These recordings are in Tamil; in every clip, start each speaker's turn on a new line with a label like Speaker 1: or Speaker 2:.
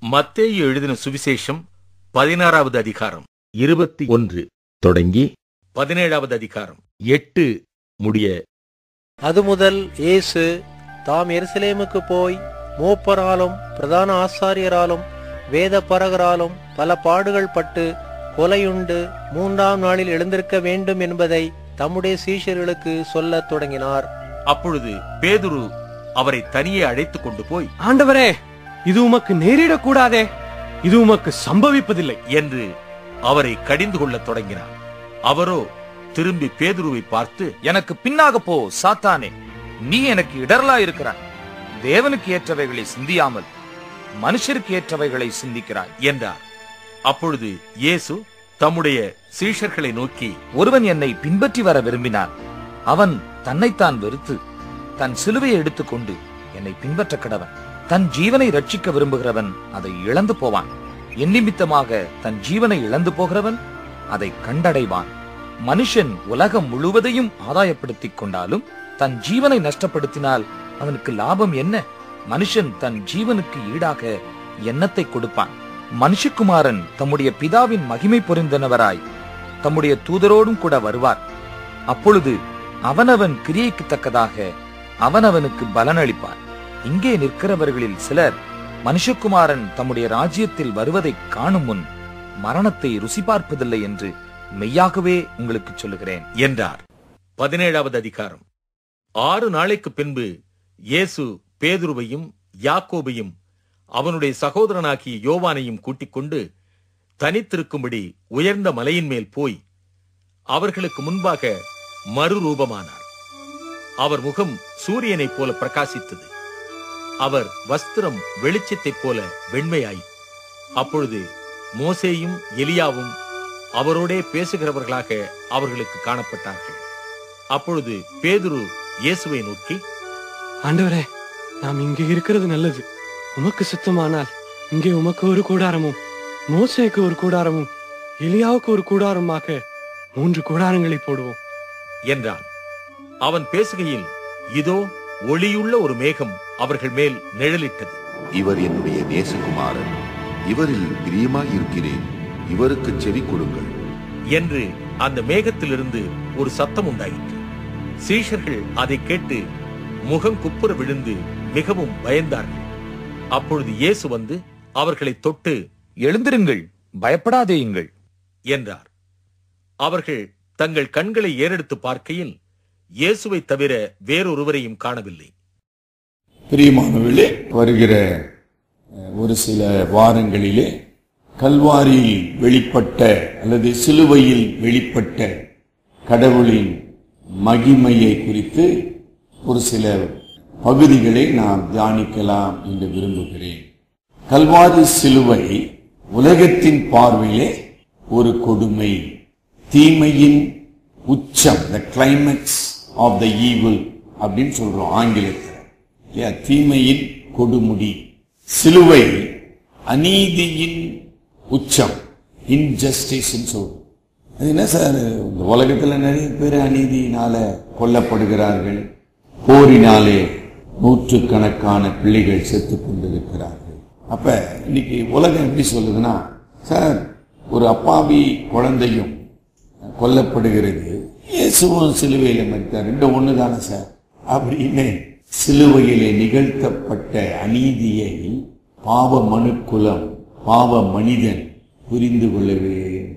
Speaker 1: மத்தேயு எழுதின சுவிசேஷம் பதினாறாவது அதிகாரம்
Speaker 2: இருபத்தி ஒன்று தொடங்கி
Speaker 1: பதினேழாவது அதிகாரம்
Speaker 2: எட்டு முடிய
Speaker 3: அதுமுதல் இயேசு தாம் எருசலேமுக்கு போய் மூப்பராலும் பிரதான ஆசாரியராலும் வேத பரகராலும் பல பாடுகள் பட்டு கொலையுண்டு மூன்றாம் நாளில் எழுந்திருக்க வேண்டும் என்பதை தம்முடைய சீஷர்களுக்கு சொல்லத் தொடங்கினார்
Speaker 1: அப்பொழுது பேதுரு அவரை தனியே அழைத்துக் கொண்டு போய்
Speaker 4: ஆண்டவரே இது உமக்கு நேரிடக்கூடாதே இது உமக்கு சம்பவிப்பதில்லை
Speaker 1: என்று அவரை கடிந்து கொள்ளத் தொடங்கினார் அவரோ திரும்பி பேதுருவை பார்த்து
Speaker 5: எனக்கு பின்னாக போ சாத்தானே நீ எனக்கு இடரலா இருக்கிறாய் தேவனுக்கு ஏற்றவைகளை சிந்தியாமல் மனுஷருக்கு ஏற்றவைகளை சிந்திக்கிறாய்
Speaker 1: என்றார் அப்பொழுது இயேசு தம்முடைய சீஷர்களை நோக்கி
Speaker 5: ஒருவன் என்னை பின்பற்றி வர விரும்பினான் அவன் தன்னைத்தான் வெறுத்து தன் சிலுவையை எடுத்துக்கொண்டு என்னை பின்பற்ற கடவன் தன் ஜீவனை ரட்சிக்க விரும்புகிறவன் அதை இழந்து போவான் என் நிமித்தமாக தன் ஜீவனை இழந்து போகிறவன் அதை கண்டடைவான் மனுஷன் உலகம் முழுவதையும் ஆதாயப்படுத்திக் கொண்டாலும் தன் ஜீவனை நஷ்டப்படுத்தினால் அவனுக்கு லாபம் என்ன மனுஷன் தன் ஜீவனுக்கு ஈடாக எண்ணத்தை கொடுப்பான் மனுஷகுமாரன் தம்முடைய பிதாவின் மகிமை பொருந்தினவராய் தம்முடைய தூதரோடும் கூட வருவார் அப்பொழுது அவனவன் கிரியைக்கு தக்கதாக அவனவனுக்கு பலனளிப்பார் இங்கே நிற்கிறவர்களில் சிலர் மனுஷகுமாரன் தம்முடைய ராஜ்யத்தில் வருவதைக் காணும் முன் மரணத்தை ருசி பார்ப்பதில்லை என்று மெய்யாகவே உங்களுக்கு சொல்லுகிறேன்
Speaker 1: என்றார் பதினேழாவது அதிகாரம் ஆறு நாளைக்கு பின்பு இயேசு பேதுருவையும் யாக்கோபையும் அவனுடைய சகோதரனாகிய யோவானையும் கூட்டிக் கொண்டு தனித்திருக்கும்படி உயர்ந்த மலையின் மேல் போய் அவர்களுக்கு முன்பாக மறுரூபமானார் அவர் முகம் சூரியனைப் போல பிரகாசித்தது அவர் வஸ்திரம் வெளிச்சத்தைப் போல வெண்மையாய் அப்பொழுது மோசேயும் எலியாவும் அவரோடே பேசுகிறவர்களாக அவர்களுக்கு காணப்பட்டார்கள் அப்பொழுது பேதுரு இயேசுவை நோக்கி
Speaker 4: ஆண்டவரே நாம் இங்கே இருக்கிறது நல்லது உமக்கு சுத்தமானால் இங்கே உமக்கு ஒரு கூடாரமும் மோசேக்கு ஒரு கூடாரமும் எலியாவுக்கு ஒரு கூடாரமாக மூன்று கூடாரங்களை போடுவோம்
Speaker 1: என்றான் அவன் பேசுகையில் இதோ ஒளியுள்ள ஒரு மேகம் அவர்கள் மேல் நிழலிட்டது
Speaker 6: இவர் என்னுடைய நேசகுமாரன் இவரில் பிரியமாய் இருக்கிறேன் இவருக்கு செவி கொடுங்கள்
Speaker 1: என்று அந்த மேகத்திலிருந்து ஒரு சத்தம் உண்டாயிற்று சீஷர்கள் அதை கேட்டு முகம் குப்புற விழுந்து மிகவும் பயந்தார்கள் அப்பொழுது இயேசு வந்து அவர்களை தொட்டு
Speaker 5: எழுந்திருங்கள் பயப்படாதேயுங்கள்
Speaker 1: என்றார் அவர்கள் தங்கள் கண்களை ஏறெடுத்து பார்க்கையில் இயேசுவை தவிர வேறொருவரையும் காணவில்லை
Speaker 7: பிரியமானவர்களே வருகிற அஹ், ஒரு சில வாரங்களிலே கல்வாரியில் வெளிப்பட்ட அல்லது சிலுவையில் வெளிப்பட்ட கடவுளின் மகிமையை குறித்து ஒரு சில பகுதிகளை நாம் தியானிக்கலாம் என்று விரும்புகிறேன் கல்வாரி சிலுவை உலகத்தின் பார்வையிலே ஒரு கொடுமை தீமையின் உச்சம் the climax of the evil அப்படின்னு சொல்றோம் ஆங்கிலத்தில் இல்லையா தீமையின் கொடுமுடி சிலுவை அநீதியின் உச்சம் இன்ஜஸ்டிஸ் சொல்றோம் அது என்ன சார் இந்த உலகத்துல நிறைய பேர் அநீதியினால கொல்லப்படுகிறார்கள் போரினாலே நூற்றுக்கணக்கான பிள்ளைகள் செத்து கொண்டிருக்கிறார்கள் அப்ப இன்னைக்கு உலகம் எப்படி சொல்லுதுன்னா சார் ஒரு அப்பாவி குழந்தையும் கொல்லப்படுகிறது இயேசுவும் சிலுவையில மறித்தார் ரெண்டு ஒண்ணு தானே சார் அப்படின்னு சிலுவையிலே நிகழ்த்தப்பட்ட அநீதியை பாவ மனுக்குலம் பாவ மனிதன் புரிந்து கொள்ளவே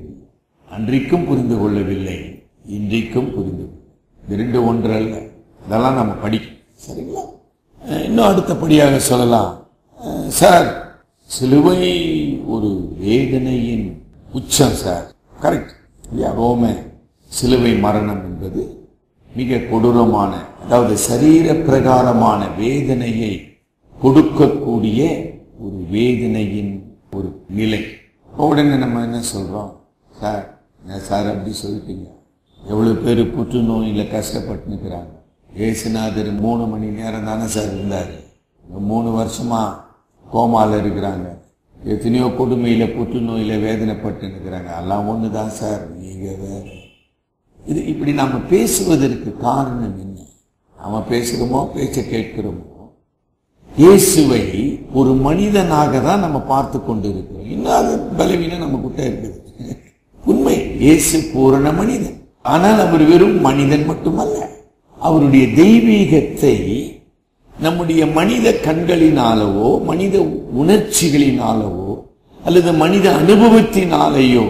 Speaker 7: அன்றைக்கும் புரிந்து கொள்ளவில்லை இன்றைக்கும் புரிந்து கொள்ள- இது ரெண்டு ஒன்று அல்ல இதெல்லாம் நம்ம படிக்கணும் சரிங்களா அஹ் இன்னும் அடுத்தபடியாக சொல்லலாம் அஹ் சார் சிலுவை ஒரு வேதனையின் உச்சம் சார் கரெக்ட் இல்லையா ரோம சிலுவை மரணம் என்பது மிக கொடூரமான அதாவது சரீர பிரகாரமான வேதனையை கொடுக்கக்கூடிய ஒரு வேதனையின் ஒரு நிலை உடனே நம்ம என்ன சொல்றோம் சார் என்ன சார் அப்படி சொல்லிட்டீங்க எவ்வளவு பேர் புற்றுநோயில் கஷ்டப்பட்டு நிற்கிறாங்க ஏசுநாதர் மூணு மணி நேரம் தானே சார் இருந்தார் மூணு வருஷமா கோமால இருக்கிறாங்க எத்தனையோ கொடுமையில புற்றுநோயில வேதனைப்பட்டு நிற்கிறாங்க எல்லாம் ஒன்று தான் சார் நீங்க வேற இது இப்படி நாம பேசுவதற்கு காரணம் என்ன நாம பேசுகிறோமோ பேச்ச கேட்கிறோமோ இயேசுவை ஒரு மனிதனாக தான் நம்ம பார்த்து கொண்டு இருக்கிறோம் இன்னும் அது பலவீனம் நம்ம கிட்ட இருக்குது உண்மை இயேசு பூரண மனிதன் ஆனால் அவர் வெறும் மனிதன் மட்டுமல்ல அவருடைய தெய்வீகத்தை நம்முடைய மனித கண்களினாலவோ மனித உணர்ச்சிகளினாலவோ அல்லது மனித அனுபவத்தினாலேயோ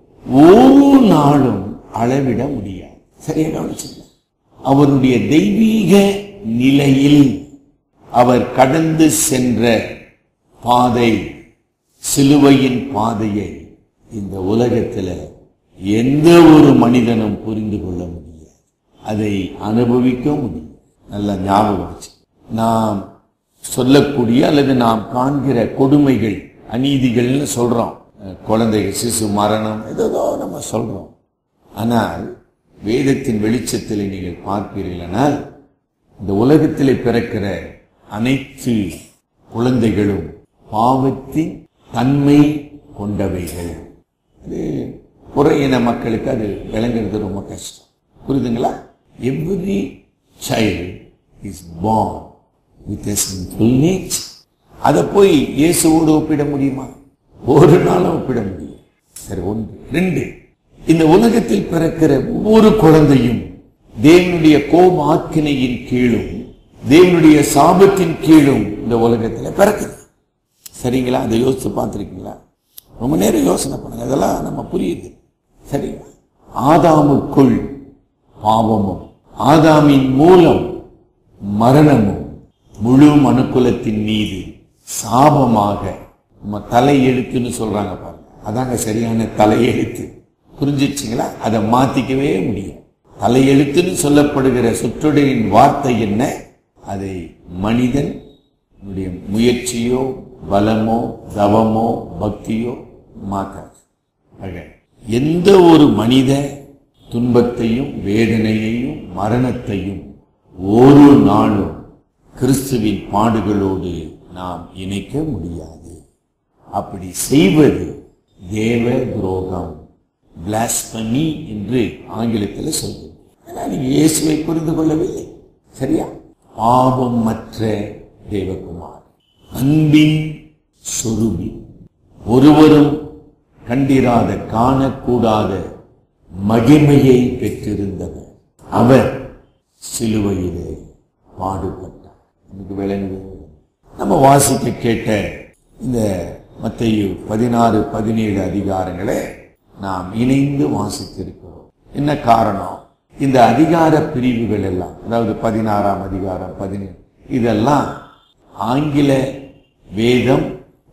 Speaker 7: ஒரு நாளும் அளவிட முடியாது சரியா கவனிச்சுங்க அவருடைய தெய்வீக நிலையில் அவர் கடந்து சென்ற பாதை சிலுவையின் பாதையை இந்த உலகத்துல எந்த ஒரு மனிதனும் புரிந்து கொள்ள முடியாது அதை அனுபவிக்க முடியும் நல்ல ஞாபகம் வச்சு நாம் சொல்லக்கூடிய அல்லது நாம் காண்கிற கொடுமைகள் அநீதிகள்னு சொல்றோம் அஹ் குழந்தைகள் சிசு மரணம் ஏதோ நம்ம சொல்றோம் ஆனால் வேதத்தின் வெளிச்சத்தில் நீங்கள் பார்ப்பீர்களானால் இந்த உலகத்திலே பிறக்கிற அனைத்து குழந்தைகளும் பாவத்தின் தன்மை கொண்டவைகள் அது புற இன மக்களுக்கு அது விளங்குறது ரொம்ப கஷ்டம் புரியுதுங்களா every child is born with a sinful nature அதை போய் இயேசுவோடு ஒப்பிட முடியுமா ஒரு நாளும் ஒப்பிட முடியும் சரி ஒன்று ரெண்டு இந்த உலகத்தில் பிறக்கிற ஒவ்வொரு குழந்தையும் தேவனுடைய கோப ஆக்கினையின் கீழும் தேவனுடைய சாபத்தின் கீழும் இந்த உலகத்துல பிறக்குது சரிங்களா அதை யோசிச்சு பார்த்துருக்கீங்களா ரொம்ப நேரம் யோசனை பண்ணுங்க அதெல்லாம் நம்ம புரியுது சரிங்களா ஆதாமுக்குள் பாவமும் ஆதாமின் மூலம் மரணமும் முழு மனுக்குலத்தின் மீது சாபமாக நம்ம தலையெழுத்துன்னு சொல்றாங்க பாருங்க அதாங்க சரியான தலையெழுத்து புரிஞ்சிச்சுங்களா அதை மாத்திக்கவே முடியும் தலையெழுத்துன்னு சொல்லப்படுகிற சொற்றொடரின் வார்த்தை என்ன அதை மனிதன் உன்னுடைய முயற்சியோ பலமோ தவமோ பக்தியோ மாற்றாது ஆக எந்த ஒரு மனித துன்பத்தையும் வேதனையையும் மரணத்தையும் ஒரு நாளும் கிறிஸ்துவின் பாடுகளோடு நாம் இணைக்க முடியாது அப்படி செய்வது தேவ துரோகம் blasphemy என்று ஆங்கிலத்தில் சொல்கிறது ஏன்னா நீங்க இயேசுவை புரிந்து கொள்ளவில்லை சரியா பாவமற்ற தேவகுமார் அன்பின் சொருபி ஒருவரும் கண்டிராத காணக்கூடாத மகிமையை பெற்றிருந்தவர் அவர் சிலுவையிலே பாடுபட்டார் நமக்கு விளங்குது நம்ம வாசிக்க கேட்ட இந்த மத்தேயு பதினாறு பதினேழு அதிகாரங்களை நாம் இணைந்து வாசித்திருக்கிறோம் என்ன காரணம் இந்த அதிகார பிரிவுகள் எல்லாம் அதாவது பதினாறாம் அதிகாரம் பதினேழு இதெல்லாம் ஆங்கில வேதம்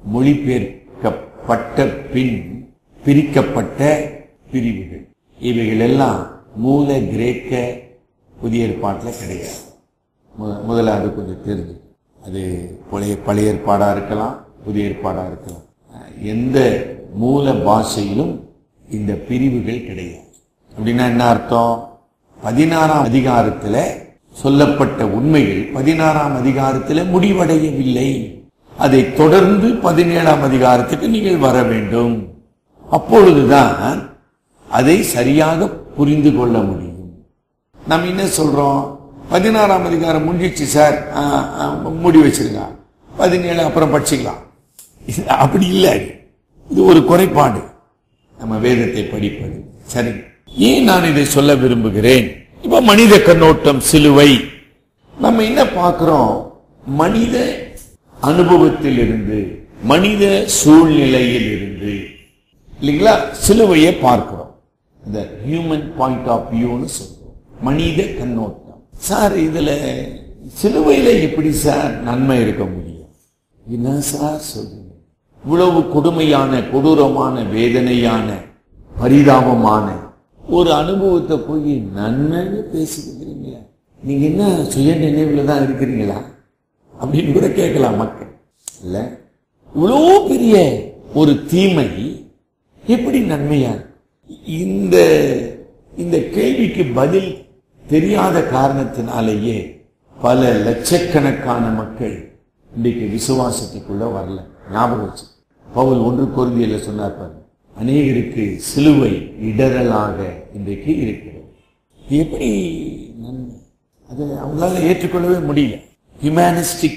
Speaker 7: மொழிபெயர்க்கப்பட்ட பின் பிரிக்கப்பட்ட பிரிவுகள் இவைகள் எல்லாம் மூல கிரேக்க புதிய ஏற்பாட்டில் கிடையாது மு- முதல்ல அது கொஞ்சம் தெரிஞ்சு அது பழைய பழைய ஏற்பாடா இருக்கலாம் புதிய ஏற்பாடா இருக்கலாம் அஹ் எந்த மூல பாஷையிலும் இந்த பிரிவுகள் கிடையாது அப்படின்னா என்ன அர்த்தம் பதினாறாம் அதிகாரத்துல சொல்லப்பட்ட உண்மைகள் பதினாறாம் அதிகாரத்தில் முடிவடையவில்லை அதை தொடர்ந்து பதினேழாம் அதிகாரத்துக்கு நீங்கள் வர வேண்டும் அப்பொழுதுதான் அதை சரியாக புரிந்து கொள்ள முடியும் நம்ம என்ன சொல்றோம் பதினாறாம் அதிகாரம் முடிஞ்சிச்சு சார் ஆ, ஆ, மூடி வச்சிருங்க பதினேழு அப்புறம் படிச்சுக்கலாம் இது அப்படி இல்லை இது ஒரு குறைபாடு நம்ம வேதத்தை படிப்பது சரி ஏன் நான் இதை சொல்ல விரும்புகிறேன் இப்ப மனித கண்ணோட்டம் சிலுவை நம்ம என்ன பார்க்கிறோம் மனித அனுபவத்தில் இருந்து மனித சூழ்நிலையில் இருந்து இல்லைங்களா சிலுவையை பார்க்கிறோம் இந்த ஹியூமன் பாயிண்ட் ஆஃப் வியூன்னு சொல்றோம் மனித கண்ணோட்டம் சார் இதுல சிலுவையில எப்படி சார் நன்மை இருக்க முடியும் என்ன சார் சொல்றீங்க இவ்வளவு கொடுமையான கொடூரமான வேதனையான பரிதாபமான ஒரு அனுபவத்தை போய் நன்மைன்னு பேசிக்கிறீங்களா நீங்க என்ன சுய நினைவுல தான் இருக்கிறீங்களா அப்படின்னு கூட கேட்கலாம் மக்கள் இல்ல இவ்வளோ பெரிய ஒரு தீமை எப்படி நன்மையா இருக்கு? இந்த இந்த கேள்விக்கு பதில் தெரியாத காரணத்தினாலேயே பல லட்சக்கணக்கான மக்கள் இன்றைக்கு விசுவாசத்துக்குள்ள வரல ஞாபகம் வச்சு பவுல் ஒன்று கொருந்தியில சொன்னார் பாருங்க அநேகருக்கு சிலுவை இடரலாக இன்றைக்கு இருக்கிறது இது எப்படி நன்மை அதை அவங்களால ஏற்றுக்கொள்ளவே முடியல ஹியூமனிஸ்டிக்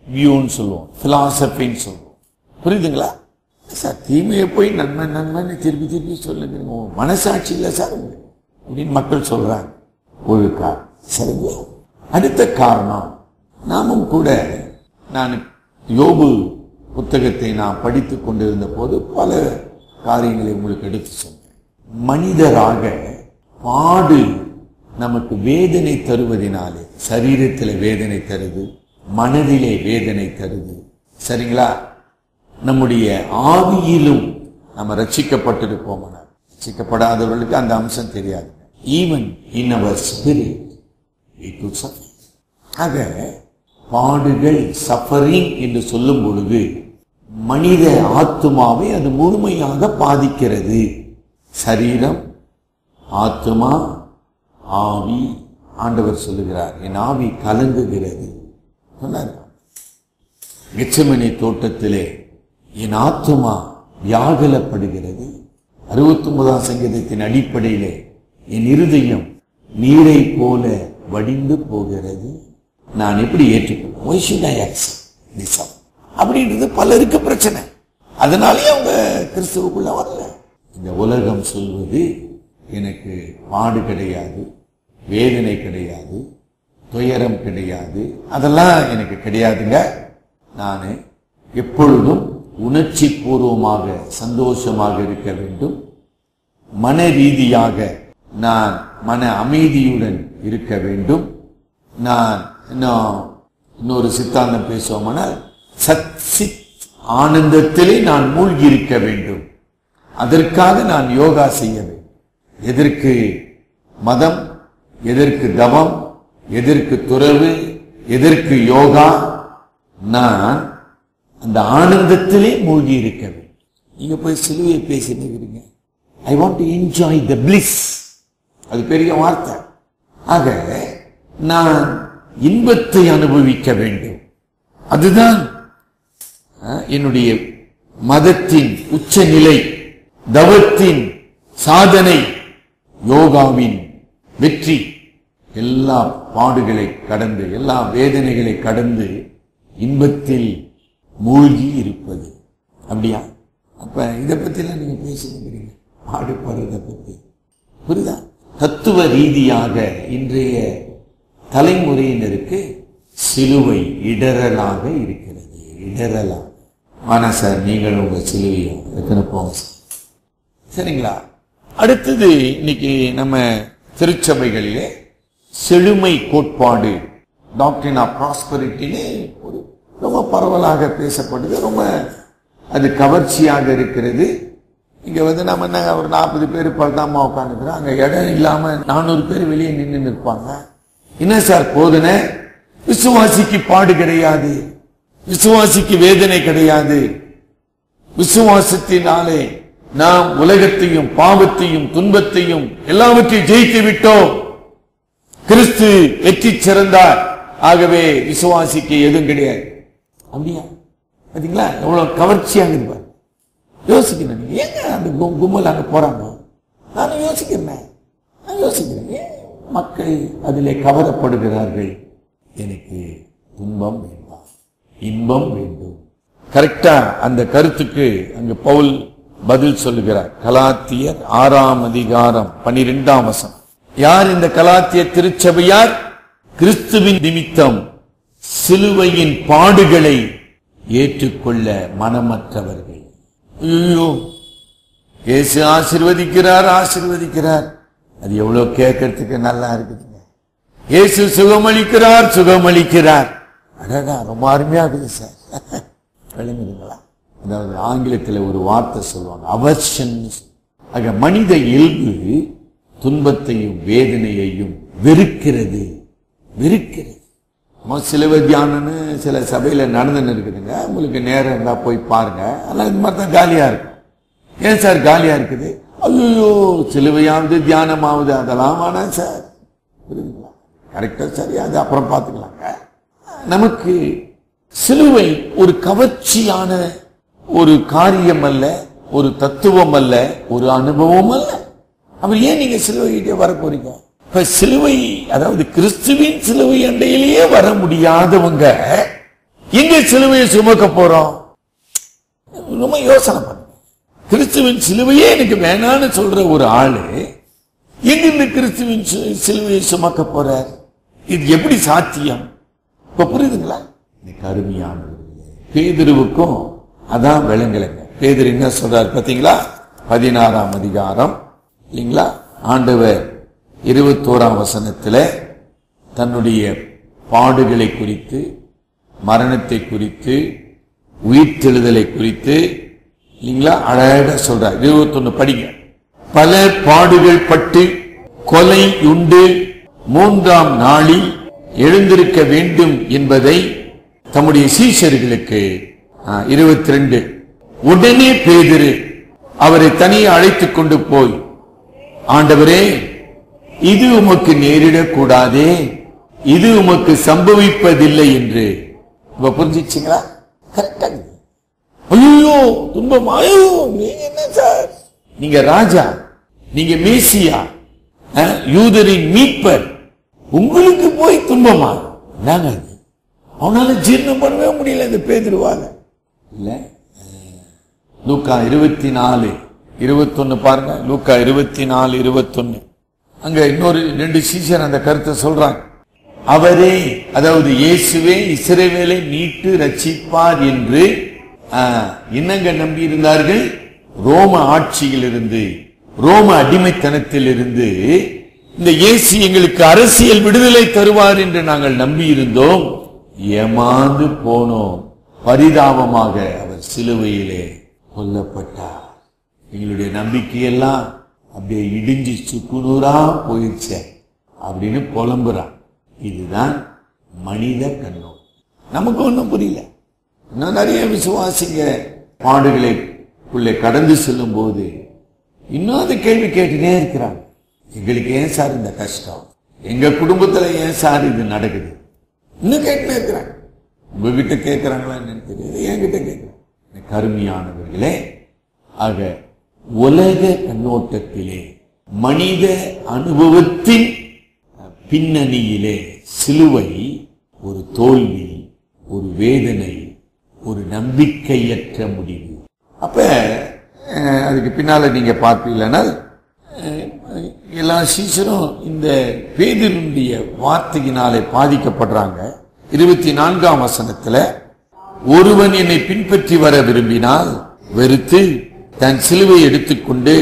Speaker 7: வியூன்னு சொல்லுவோம் பிலாசபின்னு சொல்லுவோம் புரியுதுங்களா சார் தீமையை போய் நன்மை நன்மைன்னு திருப்பி திருப்பி சொல்லுங்க உங்க மனசாட்சி இல்லை சார் உங்களுக்கு அப்படின்னு மக்கள் சொல்றாங்க ஒரு காரணம் சரிங்களா அடுத்த காரணம் நாமும் கூட நான் யோபு புத்தகத்தை நான் படித்துக் கொண்டிருந்த போது பல காரியங்களை உங்களுக்கு எடுத்து சொன்னேன் மனிதராக பாடு நமக்கு வேதனை தருவதினாலே சரீரத்தில் வேதனை தருது மனதிலே வேதனை தருது சரிங்களா நம்முடைய ஆவியிலும் நம்ம ரட்சிக்கப்பட்டிருப்போம் ரட்சிக்கப்படாதவர்களுக்கு அந்த அம்சம் தெரியாது ஈவன் இன் அவர் ஸ்பிரிட் ஆக பாடுகள் சஃபரிங் என்று சொல்லும் பொழுது மனித ஆத்துமாவை அது முழுமையாக பாதிக்கிறது சரீரம் ஆத்துமா ஆவி ஆண்டவர் சொல்லுகிறார் என் ஆவி கலங்குகிறது சொன்னார் கெச்சமணி தோட்டத்திலே என் ஆத்துமா வியாகுலப்படுகிறது அறுபத்தி ஒன்பதாம் சங்கீதத்தின் அடிப்படையிலே என் இருதயம் நீரை போல வடிந்து போகிறது நான் எப்படி ஏற்றுக்கொள்வேன் Why should I accept this up? அப்படின்றது பலருக்கு பிரச்சனை அதனாலே அவங்க கிறிஸ்துவுக்குள்ள வரல இந்த உலகம் சொல்வது எனக்கு பாடு கிடையாது வேதனை கிடையாது துயரம் கிடையாது அதெல்லாம் எனக்கு கிடையாதுங்க நான் எப்பொழுதும் உணர்ச்சி பூர்வமாக சந்தோஷமாக இருக்க வேண்டும் மன ரீதியாக நான் மன அமைதியுடன் இருக்க வேண்டும் நான் இன்னும் இன்னொரு சித்தாந்தம் பேசுவோமானால் சச்சித் ஆனந்தத்திலே நான் மூழ்கி இருக்க வேண்டும் அதற்காக நான் யோகா செய்ய வேண்டும் எதற்கு மதம் எதற்கு தவம் எதற்கு துறவு எதற்கு யோகா நான் அந்த ஆனந்தத்திலே மூழ்கி இருக்க வேண்டும் நீங்க போய் சிலுவையை பேசினுக்கிறீங்க I want to enjoy the bliss அது பெரிய வார்த்தை ஆக நான் இன்பத்தை அனுபவிக்க வேண்டும் அதுதான் அஹ், என்னுடைய மதத்தின் உச்சநிலை தவத்தின் சாதனை யோகாவின் வெற்றி எல்லா பாடுகளை கடந்து எல்லா வேதனைகளை கடந்து இன்பத்தில் மூழ்கி இருப்பது அப்படியா அப்ப இதை பத்திலாம் நீங்க பேசிக்கிறீங்க பாடுபடுறதை பத்தி புரியுதா தத்துவ ரீதியாக இன்றைய தலைமுறையினருக்கு சிலுவை இடரலாக இருக்கிறது இடரலாக ஆனா சார் நீங்கள் உங்க சிலுவையை எத்தனை போங்க சார் சரிங்களா அடுத்தது இன்னைக்கு நம்ம திருச்சபைகளிலே செழுமை கோட்பாடு டாக்டரின் ஆஃப் ப்ராஸ்பரிட்டின்னு ஒரு ரொம்ப பரவலாக பேசப்படுது ரொம்ப அது கவர்ச்சியாக இருக்கிறது இங்க வந்து நம்ம என்ன ஒரு நாற்பது பேர் பழுதாமா உட்காந்துக்கிறோம் அங்க இடம் இல்லாம நானூறு பேர் வெளியே நின்று நிற்பாங்க என்ன சார் போதனை விசுவாசிக்கு பாடு கிடையாது விசுவாசிக்கு வேதனை கிடையாது விசுவாசத்தினாலே நாம் உலகத்தையும் பாவத்தையும் துன்பத்தையும் எல்லாவற்றையும் ஜெயித்து விட்டோம் கிறிஸ்து வெற்றி சிறந்தார் ஆகவே விசுவாசிக்கு எதுவும் கிடையாது அப்படியா பாத்தீங்களா எவ்வளவு கவர்ச்சியாக இருப்பார் யோசிக்கணும் நீங்க ஏங்க அந்த கு- கும்பல் அங்க போறாங்க நானும் யோசிக்கிறேன் நான் யோசிக்கிறேன் ஏன் மக்கள் அதிலே கவரப்படுகிறார்கள் எனக்கு துன்பம் வேண்டாம் இன்பம் வேண்டும் கரெக்டா அந்த கருத்துக்கு அங்க பவுல் பதில் சொல்லுகிறார் கலாத்தியர் ஆறாம் அதிகாரம் பனிரெண்டாம் வசம் யார் இந்த கலாத்திய திருச்சபையார் கிறிஸ்துவின் நிமித்தம் சிலுவையின் பாடுகளை ஏற்றுக்கொள்ள மனமற்றவர்கள் ஐயோ இயேசு ஆசீர்வதிக்கிறார் ஆசீர்வதிக்கிறார் அது எவ்வளவு கேட்கறதுக்கு நல்லா இருக்குதுங்க இயேசு சுகமளிக்கிறார் சுகமளிக்கிறார் அடடா ரொம்ப அருமையா இருக்குது சார் விளங்குதுங்களா அதாவது ஆங்கிலத்தில் ஒரு வார்த்தை சொல்லுவாங்க அவர்ஷன் ஆக மனித இயல்பு துன்பத்தையும் வேதனையையும் வெறுக்கிறது வெறுக்கிறது நம்ம சிலுவை தியானம்னு சில சபையில நடந்துன்னு இருக்குதுங்க உங்களுக்கு நேரம் இருந்தா போய் பாருங்க ஆனால் இது மாதிரி தான் காலியா இருக்கும் ஏன் சார் காலியா இருக்குது ஐயோ சிலுவையாவது தியானமாவது அதெல்லாம் வேணாம் சார் புரியுதுங்களா கரெக்டா சரியா அது அப்புறம் பார்த்துக்கலாங்க நமக்கு சிலுவை ஒரு கவர்ச்சியான ஒரு காரியம் அல்ல ஒரு தத்துவம் அல்ல ஒரு அனுபவம் அல்ல அப்புறம் ஏன் நீங்க சிலுவைகிட்டே வர போறீங்க இப்ப சிலுவை அதாவது கிறிஸ்துவின் சிலுவை அண்டையிலேயே வர முடியாதவங்க எங்க சிலுவையை சுமக்க போறோம் ரொம்ப யோசனை பண்ணுங்க கிறிஸ்துவின் சிலுவையே எனக்கு வேணான்னு சொல்ற ஒரு ஆளு எங்க இந்த கிறிஸ்துவின் சி- சிலுவையை சுமக்க போறார் இது எப்படி சாத்தியம் இப்ப புரியுதுங்களா எனக்கு அருமையானவர்களே பேதுருவுக்கும் அதான் விளங்கலைங்க பேதுரு என்ன சொல்றாரு பாத்தீங்களா பதினாறாம் அதிகாரம் இல்லைங்களா ஆண்டவர் இருபத்தோராம் வசனத்துல தன்னுடைய பாடுகளை குறித்து மரணத்தை குறித்து உயிர்த்தெழுதலை குறித்து இல்லைங்களா அழகா சொல்றார் இருபத்தொன்னு படிங்க பல பாடுகள் பட்டு கொலை உண்டு மூன்றாம் நாளில் எழுந்திருக்க வேண்டும் என்பதை தம்முடைய சீஷர்களுக்கு இருபத்தி ரெண்டு உடனே பேதிரு அவரை தனியே அழைத்துக் கொண்டு போய் ஆண்டவரே இது உமக்கு நேரிடக்கூடாதே இது உமக்கு சம்பவிப்பதில்லை என்று இப்ப புரிஞ்சிச்சுங்களா கரெக்டா ஐயோ துன்பம் ஐயோ நீங்க என்ன சார் நீங்க ராஜா நீங்க மேசியா அஹ், யூதரின் மீட்பர் உங்களுக்கு போய் துன்பமா என்னங்க இது? அவனால ஜீரணம் பண்ணவே முடியல இந்த பேதிருவால இல்ல அஹ், லூக்கா இருபத்தி நாலு இருபத்தொன்னு பாருங்க லூக்கா இருபத்தி நாலு இருபத்தொன்னு அங்க இன்னொரு ரெண்டு சீசர் அந்த கருத்தை சொல்றாங்க அவரே அதாவது இயேசுவே இஸ்ரவேலை மீட்டு ரட்சிப்பார் என்று ஆஹ், என்னங்க நம்பி இருந்தார்கள் ரோம ஆட்சியிலிருந்து ரோம அடிமைத்தனத்தில் இருந்து இந்த இயேசு எங்களுக்கு அரசியல் விடுதலை தருவார் என்று நாங்கள் நம்பி இருந்தோம் ஏமாந்து போனோம் பரிதாபமாக அவர் சிலுவையிலே கொல்லப்பட்டார் எங்களுடைய நம்பிக்கையெல்லாம் அப்படியே இடிஞ்சு சுக்குநூறா போயிடுச்சே அப்படின்னு புலம்புறான் இதுதான் மனித கண்ணோட்டம் நமக்கு ஒண்ணும் புரியல இன்னும் நிறைய விசுவாசிங்க பாடுகளை உள்ளே கடந்து செல்லும் போது இன்னும் அந்த கேள்வி கேட்டுட்டே இருக்கிறாங்க எங்களுக்கு ஏன் சார் இந்த கஷ்டம் எங்க குடும்பத்துல ஏன் சார் இது நடக்குது இன்னும் கேட்டுட்டே இருக்கிறாங்க உங்ககிட்ட கேட்கிறாங்களா என்னன்னு தெரியாது என்கிட்ட கேட்கிறாங்க எனக்கு அருமையானவர்களே ஆக உலக கண்ணோட்டத்திலே மனித அனுபவத்தின் பின்னணியிலே சிலுவை ஒரு தோல்வி ஒரு வேதனை ஒரு நம்பிக்கையற்ற முடிவு அப்ப அஹ், அதுக்கு பின்னால நீங்க பார்ப்பீங்கன்னா அஹ், எல்லா சீசரும் இந்த பேதினுடைய வார்த்தையினாலே பாதிக்கப்படுறாங்க இருபத்தி நான்காம் வசனத்துல ஒருவன் என்னை பின்பற்றி வர விரும்பினால் வெறுத்து தன் சிலுவை எடுத்துக்கொண்டு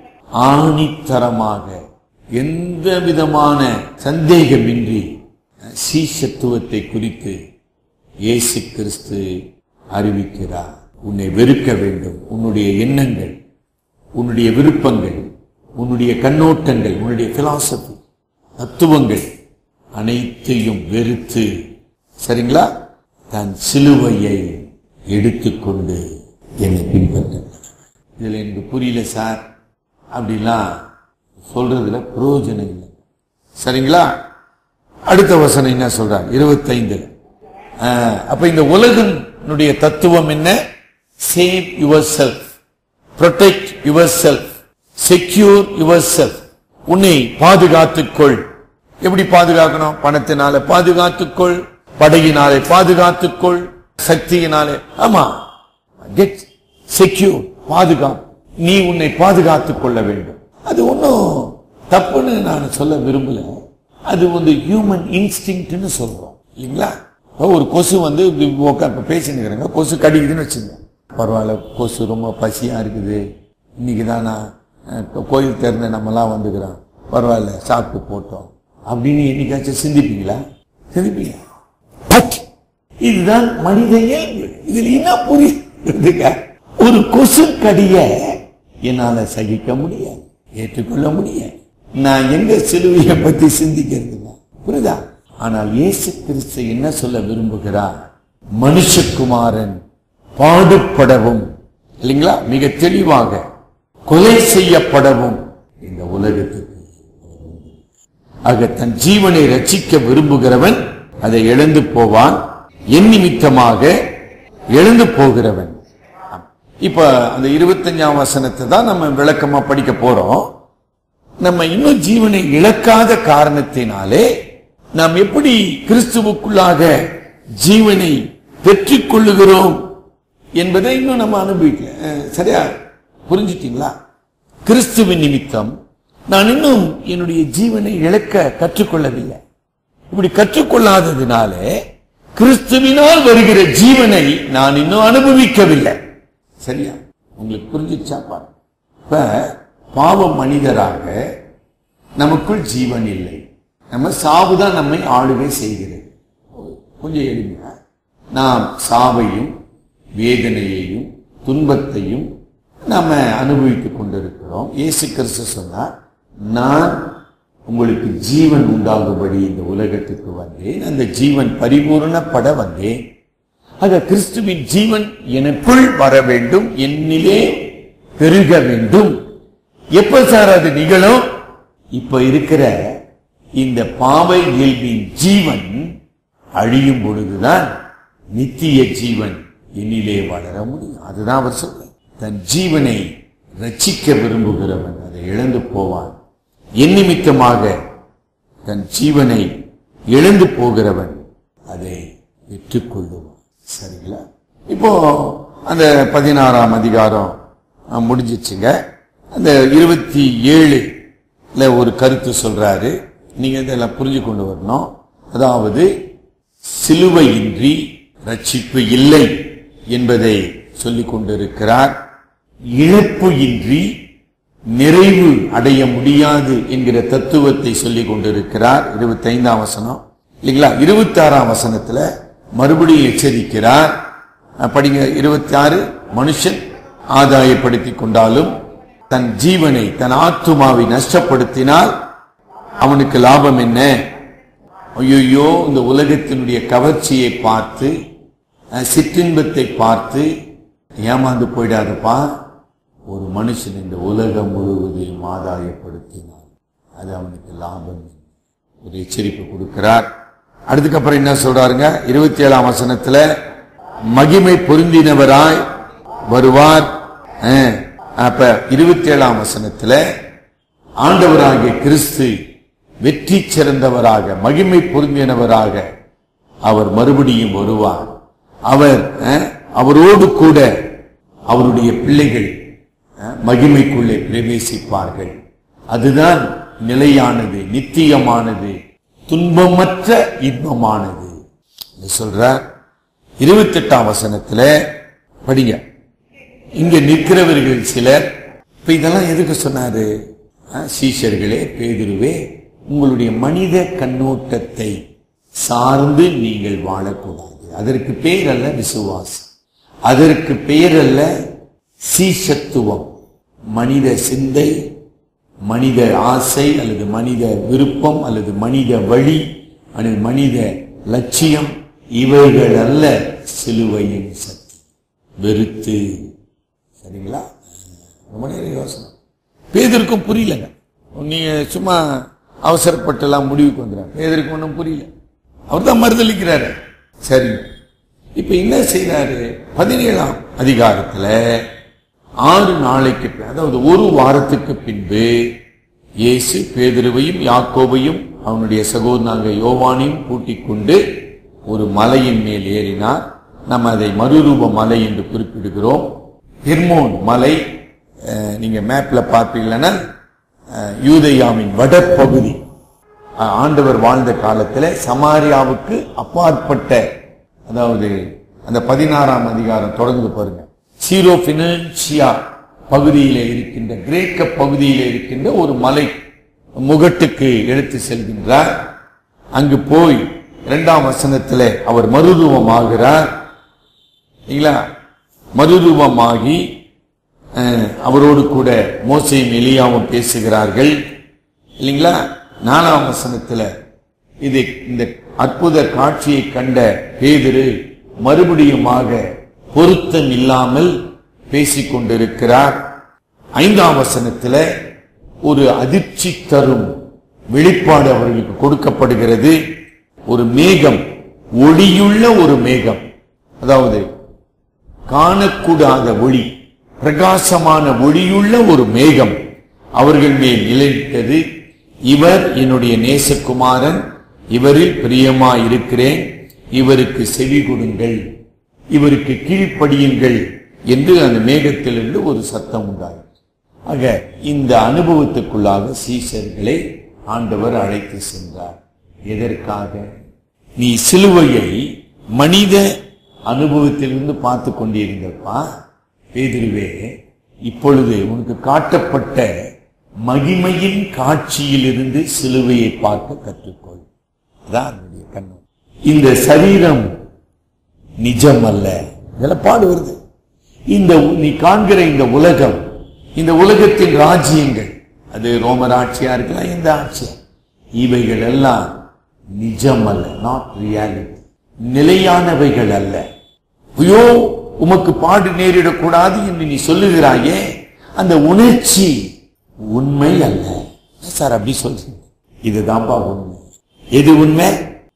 Speaker 7: ஆணித்தரமாக எந்த விதமான சந்தேகமின்றி சீசத்துவத்தை குறித்து இயேசு கிறிஸ்து அறிவிக்கிறார் உன்னை வெறுக்க வேண்டும் உன்னுடைய எண்ணங்கள் உன்னுடைய விருப்பங்கள் உன்னுடைய கண்ணோட்டங்கள் உன்னுடைய பிலாசபி தத்துவங்கள் அனைத்தையும் வெறுத்து சரிங்களா தன் சிலுவையை எடுத்துக்கொண்டு என்னை பின்பற்ற இதுல எனக்கு புரியல சார் அப்படிலாம் சொல்றதுல பிரயோஜனம் இல்லை சரிங்களா அடுத்த வசனம் என்ன சொல்றார் இருபத்தைந்துல அப்ப இந்த உலகனுடைய தத்துவம் என்ன save yourself protect yourself secure yourself உன்னை பாதுகாத்துக்கொள் எப்படி பாதுகாக்கணும் பணத்தினால பாதுகாத்துக்கொள் படையினாலே பாதுகாத்துக்கொள் சக்தியினாலே ஆமா கெட் செக்யூர் பாதுகாப்பு நீ உன்னை பாதுகாத்துக் கொள்ள வேண்டும் அது ஒன்றும் தப்புன்னு நான் சொல்ல விரும்பல அது வந்து ஹியூமன் இன்ஸ்டிங்க்ட்னு சொல்றோம் இல்லைங்களா இப்போ ஒரு கொசு வந்து உட்கார் இப்போ பேசினுக்கிறேங்க கொசு கடிக்குதுன்னு வச்சுங்க பரவாயில்ல கொசு ரொம்ப பசியா இருக்குது இன்னைக்கு தான் நான் அஹ், கோயில் திறந்து நம்மலாம் வந்துக்கிறோம் பரவாயில்ல சாப்பிட்டு போட்டோம் அப்படின்னு என்னைக்காச்சும் சிந்திப்பீங்களா சிந்திப்பீங்க பட் இதுதான் மனித இயல்பு இதுல என்ன புரியுதுங்க ஒரு கொசு கடிய என்னால சகிக்க முடியாது ஏற்றுக்கொள்ள முடியாது நான் எங்க சிலுவையை பத்தி சிந்திக்கிறதுங்க புரியுதா ஆனால் இயேசு கிறிஸ்து என்ன சொல்ல விரும்புகிறார் மனுஷகுமாரன் பாடுபடவும் இல்லைங்களா மிக தெளிவாக கொலை செய்யப்படவும் இந்த உலகத்துக்கு ஆக தன் ஜீவனை ரட்சிக்க விரும்புகிறவன் அதை இழந்து போவான் என் நிமித்தமாக எழுந்து போகிறவன் இப்ப அந்த இருபத்தஞ்சாம் வசனத்தை தான் நம்ம விளக்கமா படிக்க போறோம் நம்ம இன்னும் ஜீவனை இழக்காத காரணத்தினாலே நாம் எப்படி கிறிஸ்துவுக்குள்ளாக ஜீவனை பெற்றுக்கொள்ளுகிறோம் என்பதை இன்னும் நம்ம அனுபவிக்கல அஹ், சரியா புரிஞ்சிட்டீங்களா கிறிஸ்துவின் நிமித்தம் நான் இன்னும் என்னுடைய ஜீவனை இழக்க கற்றுக்கொள்ளவில்லை இப்படி கற்றுக்கொள்ளாததினாலே கிறிஸ்துவினால் வருகிற ஜீவனை நான் இன்னும் அனுபவிக்கவில்லை சரியா உங்களுக்கு புரிஞ்சிச்சா பாருங்க இப்ப பாவ மனிதராக நமக்குள் ஜீவன் இல்லை நம்ம சாவுதான் நம்மை ஆளுகை செய்கிறது கொஞ்சம் எளிமையா நாம் சாவையும் வேதனையையும் துன்பத்தையும் நாம அனுபவித்துக் கொண்டிருக்கிறோம் இயேசு கிறிஸ்து சொன்னார் நான் உங்களுக்கு ஜீவன் உண்டாகும்படி இந்த உலகத்துக்கு வந்தேன் அந்த ஜீவன் பரிபூரணப்பட வந்தேன் ஆக கிறிஸ்துவின் ஜீவன் எனக்குள் வர வேண்டும் என்னிலே பெருக வேண்டும் எப்ப சார் அது நிகழும் இப்ப இருக்கிற இந்த பாவை இயல்பின் ஜீவன் அழியும் பொழுதுதான் நித்திய ஜீவன் என்னிலே வளர முடியும் அதுதான் அவர் சொல்ற தன் ஜீவனை ரட்சிக்க விரும்புகிறவன் அதை இழந்து போவான் என் நிமித்தமாக தன் ஜீவனை இழந்து போகிறவன் அதை பெற்றுக்கொள்ளுவான் சரிங்களா இப்போ அந்த பதினாறாம் அதிகாரம் அஹ், முடிஞ்சிச்சுங்க அந்த இருபத்தி ஏழுல ஒரு கருத்து சொல்றாரு நீங்க இதெல்லாம் புரிஞ்சு கொண்டு வரணும் அதாவது சிலுவையின்றி ரட்சிப்பு இல்லை என்பதை சொல்லிக் கொண்டிருக்கிறார் இழப்பு இன்றி நிறைவு அடைய முடியாது என்கிற தத்துவத்தை சொல்லிக் கொண்டிருக்கிறார் இருபத்தி ஐந்தாம் வசனம் இல்லைங்களா இருபத்தி ஆறாம் வசனத்துல மறுபடியும் எச்சரிக்கிறார் அஹ் படிங்க இருபத்தி ஆறு மனுஷன் ஆதாயப்படுத்திக் கொண்டாலும் தன் ஜீவனை தன் ஆத்துமாவை நஷ்டப்படுத்தினால் அவனுக்கு லாபம் என்ன ஐயோ இந்த உலகத்தினுடைய கவர்ச்சியை பார்த்து அஹ், சிற்றின்பத்தை பார்த்து ஏமாந்து போயிடாதப்பா ஒரு மனுஷன் இந்த உலகம் முழுவதையும் ஆதாயப்படுத்தினான் அது அவனுக்கு லாபம் இல்லை. ஒரு எச்சரிப்பு கொடுக்கிறார் அடுத்துக்கப்புறம் என்ன சொல்றாருங்க இருபத்தி ஏழாம் வசனத்துல மகிமை பொருந்தினவராய் வருவார் அஹ், அப்ப இருபத்தி ஏழாம் வசனத்துல ஆண்டவராகிய கிறிஸ்து வெற்றி சிறந்தவராக மகிமை பொருந்தினவராக அவர் மறுபடியும் வருவார் அவர் அஹ், அவரோடு கூட அவருடைய பிள்ளைகள் அஹ், மகிமைக்குள்ளே பிரவேசிப்பார்கள் அதுதான் நிலையானது நித்தியமானது துன்பமற்ற இன்பமானது என்று சொல்றார் இருபத்தெட்டாம் வசனத்துல படிங்க இங்க நிற்கிறவர்கள் சிலர் இப்ப இதெல்லாம் எதுக்கு சொன்னாரு அஹ், சீஷர்களே பேதுருவே உங்களுடைய மனித கண்ணோட்டத்தை சார்ந்து நீங்கள் வாழக்கூடாது அதற்கு பெயர் அல்ல விசுவாசம் அதற்கு பெயர் அல்ல சீஷத்துவம் மனித சிந்தை மனித ஆசை அல்லது மனித விருப்பம் அல்லது மனித வழி அல்லது மனித லட்சியம் இவைகள் அல்ல சிலுவையின் சக்தி வெறுத்து சரிங்களா ரொம்ப நேரம் யோசனை பேதருக்கும் புரியலங்க நீங்க சும்மா அவசரப்பட்டெல்லாம் முடிவுக்கு வந்துடுறாங்க பேதருக்கு ஒன்றும் புரியல அவர் தான் மறுதளிக்கிறாரு சரி இப்ப என்ன செய்யறாரு பதினேழாம் அதிகாரத்துல ஆறு நாளைக்கு பி- அதாவது ஒரு வாரத்துக்கு பின்பு இயேசு பேதுருவையும் யாக்கோபையும் அவனுடைய சகோதரனாங்க யோவானையும் கூட்டிக் கொண்டு ஒரு மலையின் மேல் ஏறினார் நம்ம அதை மறுரூப மலை என்று குறிப்பிடுகிறோம் ஹெர்மோன் மலை அஹ், நீங்க மேப்ல பார்ப்பீங்கன்னா அஹ், யூதேயாவின் வடபகுதி அஹ், ஆண்டவர் வாழ்ந்த காலத்துல சமாரியாவுக்கு அப்பாற்பட்ட அதாவது அந்த பதினாறாம் அதிகாரம் தொடர்ந்து பாருங்க சீரோ பினான்சியா பகுதியிலே இருக்கின்ற கிரேக்க பகுதியிலே இருக்கின்ற ஒரு மலை முகட்டுக்கு எடுத்து செல்கின்றார் அங்கு போய் இரண்டாம் வசனத்திலே அவர் மறுரூபமாகிறார் இல்லைங்களா மறுரூபமாகி அஹ், அவரோடு கூட மோசையும் எலியாவும் பேசுகிறார்கள் இல்லைங்களா நாலாம் வசனத்துல இது இந்த அற்புத காட்சியை கண்ட பேதுரு மறுபடியுமாக பொருத்தம் இல்லாமல் பேசிக் கொண்டிருக்கிறார் ஐந்தாம் வசனத்துல ஒரு அதிர்ச்சி தரும் வெளிப்பாடு அவர்களுக்கு கொடுக்கப்படுகிறது ஒரு மேகம் ஒளியுள்ள ஒரு மேகம் அதாவது காணக்கூடாத ஒளி பிரகாசமான ஒளியுள்ள ஒரு மேகம் அவர்கள் மேல் நிலைத்தது இவர் என்னுடைய நேசகுமாரன் இவரில் பிரியமாயிருக்கிறேன் இவருக்கு செவி கொடுங்கள் இவருக்கு கீழ்ப்படியுங்கள் என்று அந்த மேகத்திலிருந்து ஒரு சத்தம் உண்டாயிற்று ஆக இந்த அனுபவத்துக்குள்ளாக சீசர்களை ஆண்டவர் அழைத்து சென்றார் எதற்காக நீ சிலுவையை மனித அனுபவத்திலிருந்து பார்த்து கொண்டிருந்தப்பா பேதுருவே இப்பொழுது உனக்கு காட்டப்பட்ட மகிமையின் காட்சியிலிருந்து சிலுவையை பார்க்க கற்றுக்கொள் அதான் என்னுடைய கண்ணம் இந்த சரீரம் நிஜம் அல்ல இதெல்லாம் பாடு வருது இந்த உ- நீ காண்கிற இந்த உலகம் இந்த உலகத்தின் ராஜ்யங்கள் அது ரோமர் ஆட்சியா இருக்கலாம் எந்த ஆட்சியா இவைகள் எல்லாம் நிஜம் அல்ல நாட் ரியாலிட்டி நிலையானவைகள் அல்ல ஐயோ உமக்கு பாடு நேரிடக்கூடாது என்று நீ சொல்லுகிறாயே அந்த உணர்ச்சி உண்மை அல்ல என்ன சார் அப்படி சொல்றீங்க இதுதான்ப்பா உண்மை எது உண்மை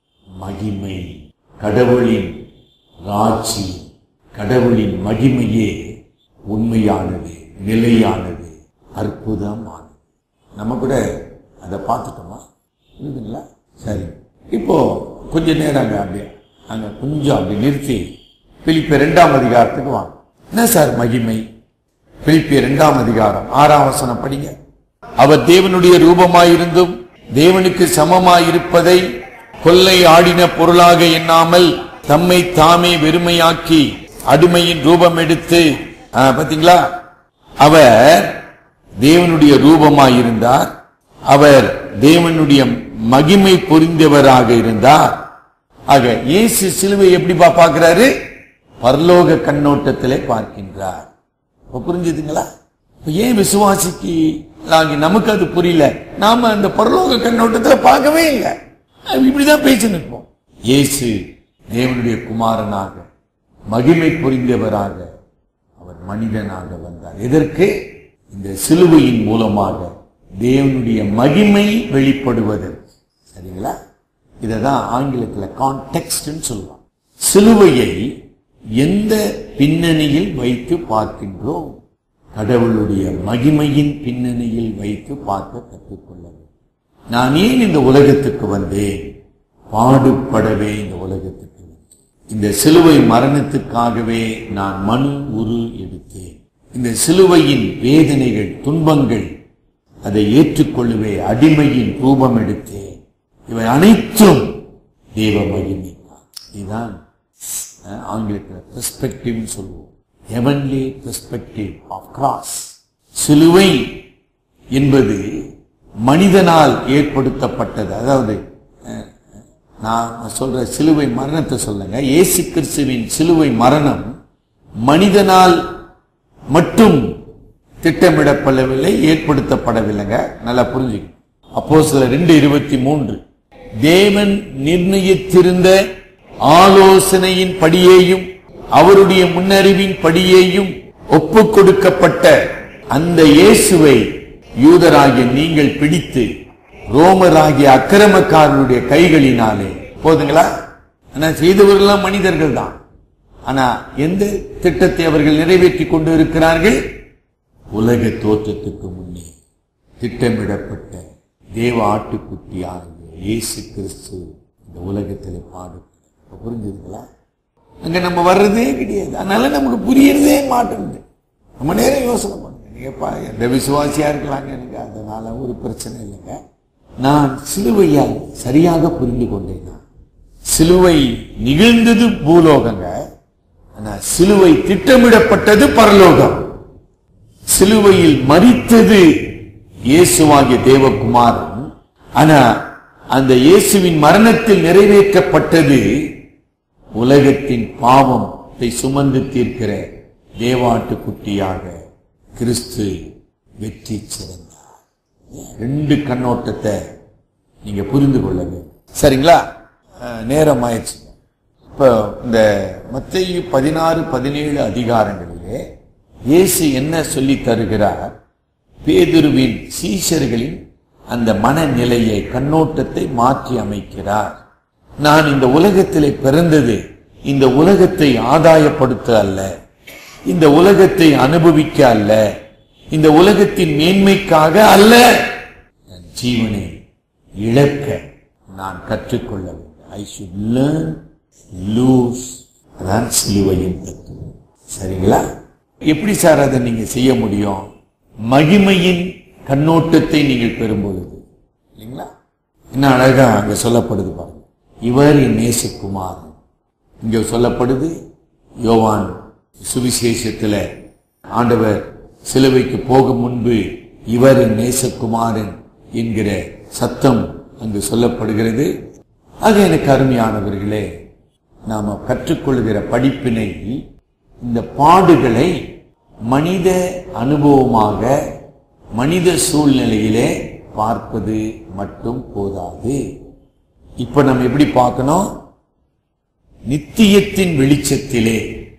Speaker 7: மகிமை கடவுளின் ராட்சி கடவுளின் மகிமையே உண்மையானது நிலையானது அற்புதமானது நம்ம கூட அதை பார்த்துட்டோமா இருக்குங்களா சரி இப்போ கொஞ்ச நேரம் அங்க அப்படியே அங்க கொஞ்சம் அப்படி நிறுத்தி பிலிப்பிய இரண்டாம் அதிகாரத்துக்கு வாங்க என்ன சார் மகிமை பிலிப்பிய இரண்டாம் அதிகாரம் ஆறாம் வசனம் படிங்க அவர் தேவனுடைய ரூபமாயிருந்தும் தேவனுக்கு சமமாயிருப்பதை கொள்ளை ஆடின பொருளாக எண்ணாமல் தம்மை தாமே வெறுமையாக்கி அடிமையின் ரூபம் எடுத்து ஆ, பாத்தீங்களா அவர் தேவனுடைய ரூபமாயிருந்தார் அவர் தேவனுடைய மகிமை பொரிந்தவராக இருந்தார் ஆக இயேசு சிலுவை எப்படி பா- பார்க்கிறாரு பரலோக கண்ணோட்டத்திலே பார்க்கின்றார் இப்ப புரிஞ்சுதுங்களா இப்ப ஏன் விசுவாசிக்கு நாங்க நமக்கு அது புரியல நாம அந்த பரலோக கண்ணோட்டத்துல பார்க்கவே இல்லை இப்படிதான் பேச்சு நிற்போம் இயேசு தேவனுடைய குமாரனாக மகிமை புரிந்தவராக அவர் மனிதனாக வந்தார் எதற்கு இந்த சிலுவையின் மூலமாக தேவனுடைய மகிமை வெளிப்படுவதற்கு சரிங்களா இததான் ஆங்கிலத்துல கான்டெக்ஸ்ட்னு சொல்லுவாங்க சிலுவையை எந்த பின்னணியில் வைத்து பார்க்கின்றோம் கடவுளுடைய மகிமையின் பின்னணியில் வைத்து பார்க்க கற்றுக்கொள்ள வேண்டும் நான் ஏன் இந்த உலகத்துக்கு வந்தேன் பாடுபடவே இந்த உலகத்துக்கு வந்தேன் இந்த சிலுவை மரணத்துக்காகவே நான் மனு உரு எடுத்தேன் இந்த சிலுவையின் வேதனைகள் துன்பங்கள் அதை ஏற்றுக்கொள்ளவே அடிமையின் ரூபம் எடுத்தேன் இவை அனைத்தும் தேவ மகிமைதான் இதுதான் அஹ், ஆங்கிலத்தில் பெர்ஸ்பெக்டிவ் சொல்லுவோம் ஹெவன்லி பெர்ஸ்பெக்டிவ் ஆஃப் கிராஸ் சிலுவை என்பது மனிதனால் ஏற்படுத்தப்பட்டது அதாவது அஹ், நான் சொல்ற சிலுவை மரணத்தை சொல்லுங்க இயேசு கிறிஸ்துவின் சிலுவை மரணம் மனிதனால் மட்டும் திட்டமிடப்படவில்லை ஏற்படுத்தப்படவில்லைங்க நல்லா புரிஞ்சுக்கணும் அப்போ சில ரெண்டு இருபத்தி மூன்று தேவன் நிர்ணயித்திருந்த ஆலோசனையின் படியேயும் அவருடைய முன்னறிவின் படியேயும் ஒப்புக் கொடுக்கப்பட்ட அந்த இயேசுவை யூதராகிய நீங்கள் பிடித்து ரோமராகிய அக்கிரமக்காரனுடைய கைகளினாலே போதுங்களா ஆனா செய்தவர்கள்லாம் மனிதர்கள் தான் ஆனா எந்த திட்டத்தை அவர்கள் நிறைவேற்றி கொண்டு இருக்கிறார்கள் உலக தோற்றத்துக்கு முன்னே திட்டமிடப்பட்ட தேவ ஆட்டுக்குட்டியாகிய இயேசு கிறிஸ்து இந்த உலகத்தில் பாடு புரிஞ்சுதுங்களா அங்க நம்ம வர்றதே கிடையாது அதனால நமக்கு புரியறதே மாட்டேங்குது ரொம்ப நேரம் யோசனை பண்ணுங்க நீங்கப்பா எந்த விசுவாசியா இருக்கலாங்க எனக்கு அதனால ஒரு பிரச்சனை இல்லைங்க நான் சிலுவையை சரியாக புரிந்து கொண்டேன் நான். சிலுவை நிகழ்ந்தது பூலோகங்க ஆனா சிலுவை திட்டமிடப்பட்டது பரலோகம் சிலுவையில் மரித்தது இயேசுவாகிய தேவகுமாரன் ஆனா அந்த இயேசுவின் மரணத்தில் நிறைவேற்றப்பட்டது உலகத்தின் பாவத்தை சுமந்து தீர்க்கிற தேவாட்டுக்குட்டியாக கிறிஸ்து வெற்றி சிறந்தார் ரெண்டு கண்ணோட்டத்தை நீங்க புரிந்து கொள்ள வேண்டும் சரிங்களா அஹ், நேரம் ஆயிடுச்சு இப்போ இந்த மத்தேயு பதினாறு பதினேழு அதிகாரங்களிலே இயேசு என்ன சொல்லி தருகிறார் பேதுருவின் சீஷர்களின் அந்த மனநிலையை கண்ணோட்டத்தை மாற்றி அமைக்கிறார் நான் இந்த உலகத்திலே பிறந்தது இந்த உலகத்தை ஆதாயப்படுத்த அல்ல இந்த உலகத்தை அனுபவிக்க அல்ல இந்த உலகத்தின் மேன்மைக்காக அல்ல என் ஜீவனை இழக்க நான் கற்றுக்கொள்ள வேண்டும் ஐ ஷுட் லேர்ன் லூஸ் அதான் சிலுவையின் தத்துவம் சரிங்களா எப்படி சார் அதை நீங்க செய்ய முடியும் மகிமையின் கண்ணோட்டத்தை நீங்கள் பெறும் பொழுது இல்லைங்களா என்ன அழகா அங்க சொல்லப்படுது பாருங்க இவர் என் நேசகுமாரன் இங்க சொல்லப்படுது யோவான் சுவிசேஷத்துல ஆண்டவர் சிலுவைக்கு போகும் முன்பு இவர் என் நேசகுமாரன் என்கிற சத்தம் அங்கு சொல்லப்படுகிறது ஆக எனக்கு அருமையானவர்களே நாம கற்றுக்கொள்கிற படிப்பினை இந்த பாடுகளை மனித அனுபவமாக மனித சூழ்நிலையிலே பார்ப்பது மட்டும் போதாது இப்ப நம்ம எப்படி பார்க்கணும் நித்தியத்தின் வெளிச்சத்திலே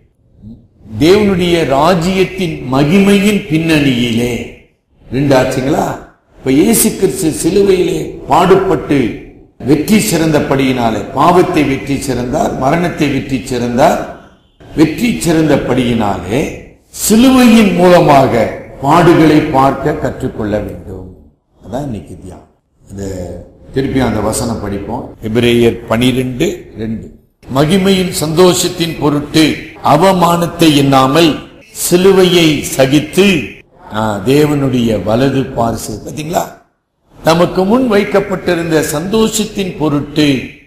Speaker 7: தேவனுடைய ராஜ்யத்தின் மகிமையின் பின்னணியிலே ரெண்டு ஆச்சுங்களா இப்ப இயேசு கிறிஸ்து சிலுவையிலே பாடுபட்டு வெற்றி சிறந்தபடியினாலே பாவத்தை வெற்றி சிறந்தார் மரணத்தை வெற்றி சிறந்தார் வெற்றி சிறந்தபடியினாலே சிலுவையின் மூலமாக பாடுகளை பார்க்க கற்றுக்கொள்ள வேண்டும் அதான் இன்னைக்கு தியானம் இந்த திருப்பி அந்த வசனம் படிப்போம் எபிரேயர் பனிரெண்டு ரெண்டு மகிமையின் சந்தோஷத்தின் பொருட்டு அவமானத்தை எண்ணாமல் சிலுவையை சகித்து ஆ, தேவனுடைய வலது பார்சு பாத்தீங்களா நமக்கு முன் வைக்கப்பட்டிருந்த சந்தோஷத்தின் பொருட்டு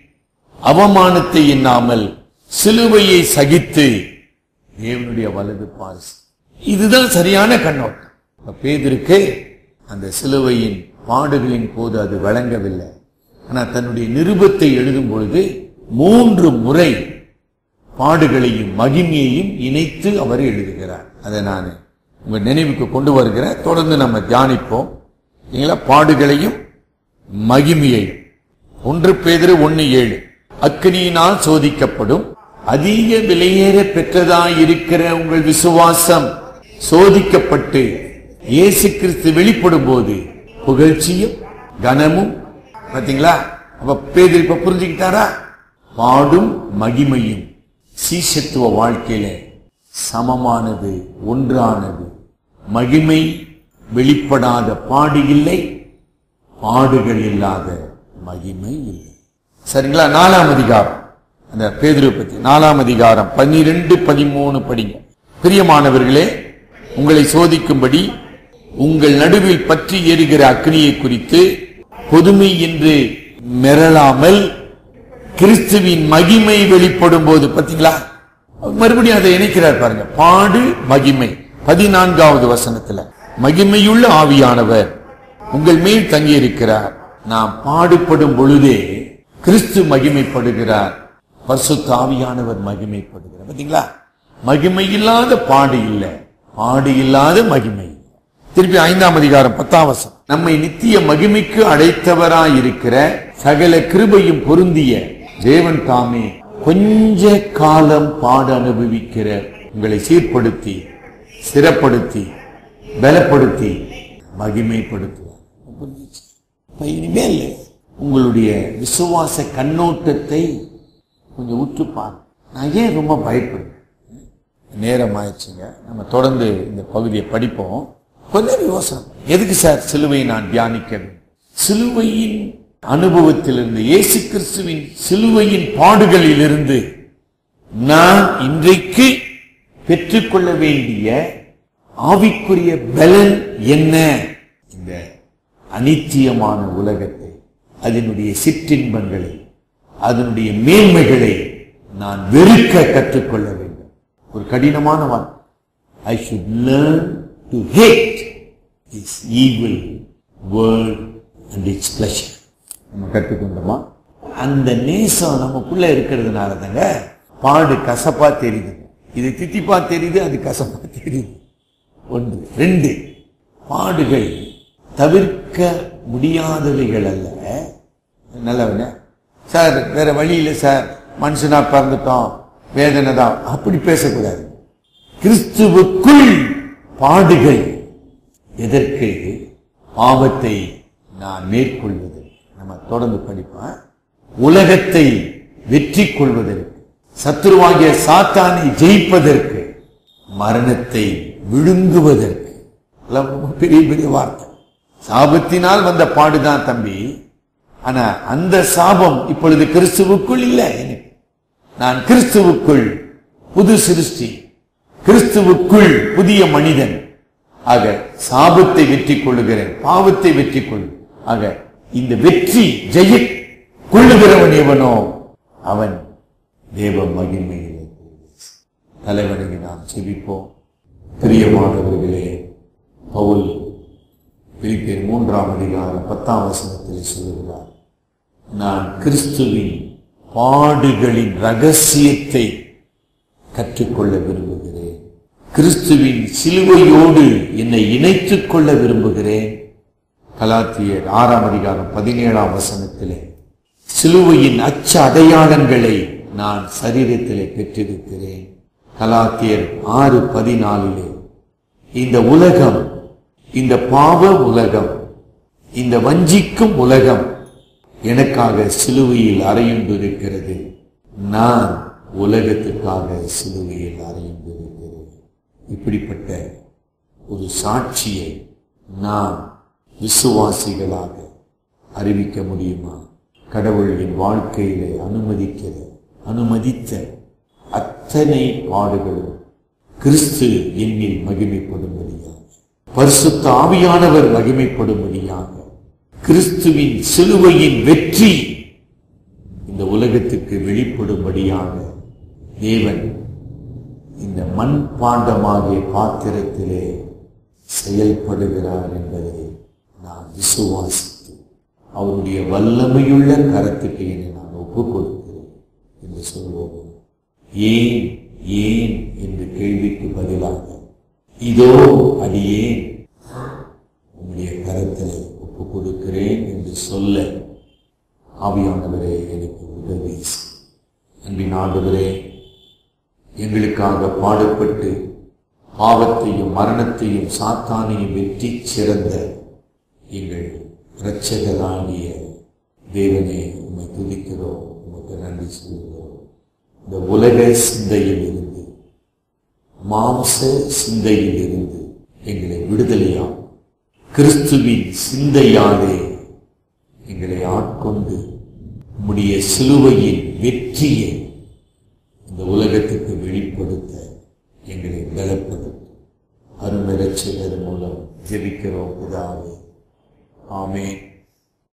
Speaker 7: அவமானத்தை எண்ணாமல் சிலுவையை சகித்து தேவனுடைய வலது பார்சு இதுதான் சரியான கண்ணோட்டம் இப்ப பேதருக்கு அந்த சிலுவையின் பாடுகளின் போது அது வழங்கவில்லை ஆனா தன்னுடைய நிருபத்தை எழுதும் பொழுது மூன்று முறை பாடுகளையும் மகிமையையும் இணைத்து அவர் எழுதுகிறார் அதை நான் உங்க நினைவுக்கு கொண்டு வருகிறேன் தொடர்ந்து நம்ம தியானிப்போம் இல்லைங்களா பாடுகளையும் மகிமையையும் ஒன்று பேதிரு ஒன்னு ஏழு அக்கினியினால் சோதிக்கப்படும் அதிக விலையேற பெற்றதாயிருக்கிற உங்கள் விசுவாசம் சோதிக்கப்பட்டு இயேசு கிறிஸ்து வெளிப்படும் போது புகழ்ச்சியும் கனமும் பாத்தீங்களா அப்ப பேதர் இப்ப புரிஞ்சுக்கிட்டாரா பாடும் மகிமையும் சீசத்துவ வாழ்க்கையில சமமானது ஒன்றானது மகிமை வெளிப்படாத பாடு இல்லை பாடுகள் இல்லாத மகிமை இல்லை சரிங்களா நாலாம் அதிகாரம் அந்த பேதுரு பத்தி நாலாம் அதிகாரம் பன்னிரெண்டு பதிமூணு படிங்க பிரியமானவர்களே உங்களை சோதிக்கும்படி உங்கள் நடுவில் பற்றி எரிகிற அக்னியை குறித்து பொதுமை என்று மிரளாமல் கிறிஸ்துவின் மகிமை வெளிப்படும் போது பாத்தீங்களா மறுபடியும் அதை இணைக்கிறார் பாருங்க பாடு மகிமை பதினான்காவது வசனத்துல மகிமையுள்ள ஆவியானவர் உங்கள் மேல் தங்கியிருக்கிறார் நாம் பாடுபடும் பொழுதே கிறிஸ்து மகிமைப்படுகிறார் பரிசுத்த ஆவியானவர் மகிமைப்படுகிறார் பாத்தீங்களா மகிமை இல்லாத பாடு இல்லை பாடு இல்லாத மகிமை இல்லை. திருப்பி ஐந்தாம் அதிகாரம் பத்தாம் வசனம் நம்மை நித்திய மகிமைக்கு அழைத்தவராயிருக்கிற சகல கிருபையும் பொருந்திய தேவன் தாமே கொஞ்ச காலம் பாடு அனுபவிக்கிற உங்களை சீர்படுத்தி ஸ்திரப்படுத்தி பலப்படுத்தி மகிமைப்படுத்துவார் புரிஞ்சுச்சு? இப்ப இனிமேல் உங்களுடைய விசுவாச கண்ணோட்டத்தை கொஞ்சம் உற்று பாருங்க நான் ஏன் ரொம்ப பயப்படுறேன் நேரம் ஆயிடுச்சுங்க நம்ம தொடர்ந்து இந்த பகுதியை படிப்போம் கொஞ்சம் யோசனை எதுக்கு சார் சிலுவையை நான் தியானிக்க வேண்டும் சிலுவையின் அனுபவத்திலிருந்து இயேசு கிறிஸ்துவின் சிலுவையின் பாடுகளிலிருந்து நான் இன்றைக்கு பெற்றுக்கொள்ள வேண்டிய ஆவிக்குரிய பலன் என்ன இந்த அனித்தியமான உலகத்தை அதனுடைய சிற்றின்பங்களை அதனுடைய மேன்மைகளை நான் வெறுக்க கற்றுக்கொள்ள வேண்டும் ஒரு கடினமான வார்த்தை I should learn to hate is evil world and it's pleasure நம்ம கற்றுக்கொண்டோமா அந்த நேசம் நமக்குள்ள இருக்கிறதுனால தாங்க பாடு கசப்பா தெரியுது இது தித்திப்பா தெரியுது அது கசப்பா தெரியுது ஒன்று ரெண்டு பாடுகள் தவிர்க்க முடியாதவைகள் அல்ல நல்லவன சார் வேற வழி இல்லை சார் மனுஷனா பிறந்துட்டோம் வேதனை தான் அப்படி பேசக்கூடாது கிறிஸ்துவுக்குள் பாடுகள் எதற்கு பாவத்தை நான் மேற்கொள்வது நம்ம தொடர்ந்து படிப்போம் உலகத்தை வெற்றி கொள்வதற்கு சத்துருவாகிய சாத்தானை ஜெயிப்பதற்கு மரணத்தை விழுங்குவதற்கு எல்லாம் ரொம்ப பெரிய பெரிய வார்த்தை சாபத்தினால் வந்த பாடுதான் தம்பி ஆனா அந்த சாபம் இப்பொழுது கிறிஸ்துவுக்குள் இல்லை எனக்கு நான் கிறிஸ்துவுக்குள் புது சிருஷ்டி கிறிஸ்துவுக்குள் புதிய மனிதன் ஆக சாபத்தை வெற்றி கொள்ளுகிறேன் பாவத்தை வெற்றி கொள்ளு ஆக இந்த வெற்றி ஜெய கொள்ளுகிறவன் எவனோ அவன் தேவ மகிமையில் தலைவனுக்கு நாம் செபிப்போம் பிரியமானவர்களே பவுல் பிலிப்பியர் மூன்றாம் அதிகாரம் பத்தாம் வசனத்தில் சொல்லுகிறார் நான் கிறிஸ்துவின் பாடுகளின் ரகசியத்தை கற்றுக்கொள்ள விரும்புகிறேன் கிறிஸ்துவின் சிலுவையோடு என்னை இணைத்துக் கொள்ள விரும்புகிறேன் கலாத்தியர் ஆறாம் அதிகாரம் பதினேழாம் வசனத்திலே சிலுவையின் அச்ச அடையாளங்களை நான் சரீரத்திலே பெற்றிருக்கிறேன் கலாத்தியர் ஆறு பதினாலிலே இந்த உலகம் இந்த பாவ உலகம் இந்த வஞ்சிக்கும் உலகம் எனக்காக சிலுவையில் அறையுண்டிருக்கிறது நான் உலகத்துக்காக சிலுவையில் அறையுண்டிருக்கிறேன் இப்படிப்பட்ட ஒரு சாட்சியை நாம் விசுவாசிகளாக அறிவிக்க முடியுமா கடவுள் என் வாழ்க்கையிலே அனுமதிக்கிற அனுமதித்த அத்தனை பாடுகளும் கிறிஸ்து என்னில் மகிமைப்படும்படியாக பரிசுத்த ஆவியானவர் மகிமைப்படும்படியாக கிறிஸ்துவின் சிலுவையின் வெற்றி இந்த உலகத்துக்கு வெளிப்படும்படியாக தேவன் இந்த மண் பாண்டமாகிய பாத்திரத்திலே செயல்படுகிறார் என்பதை நான் விசுவாசித்து அவருடைய வல்லமையுள்ள கரத்துக்கு என்னை நான் ஒப்புக் கொடுக்கிறேன் என்று சொல்வோம் ஏன் ஏன் என்று கேள்விக்கு பதிலாக இதோ அடியேன் உம்முடைய கரத்தில் ஒப்புக் கொடுக்கிறேன் என்று சொல்ல ஆவியானவரே எனக்கு உதவி செய். அன்பின் ஆண்டவரே எங்களுக்காக பாடுபட்டு பாவத்தையும் மரணத்தையும் சாத்தானையும் வெற்றி சிறந்த எங்கள் இரட்சகராகிய தேவனே உம்மை துதிக்கிறோம் உமக்கு நன்றி சொல்கிறோம் இந்த உலக சிந்தையில் இருந்து மாம்ச சிந்தையில் இருந்து எங்களை விடுதலையாம் கிறிஸ்துவின் சிந்தையாலே எங்களை ஆட்கொண்டு உம்முடைய சிலுவையின் வெற்றியை இந்த உலகத்துக்கு வெளிப்படுத்த எங்களை பலப்படுத்தும் அருமரட்சகர் மூலம் ஜெபிக்கிறோம் பிதாவே ஆமென்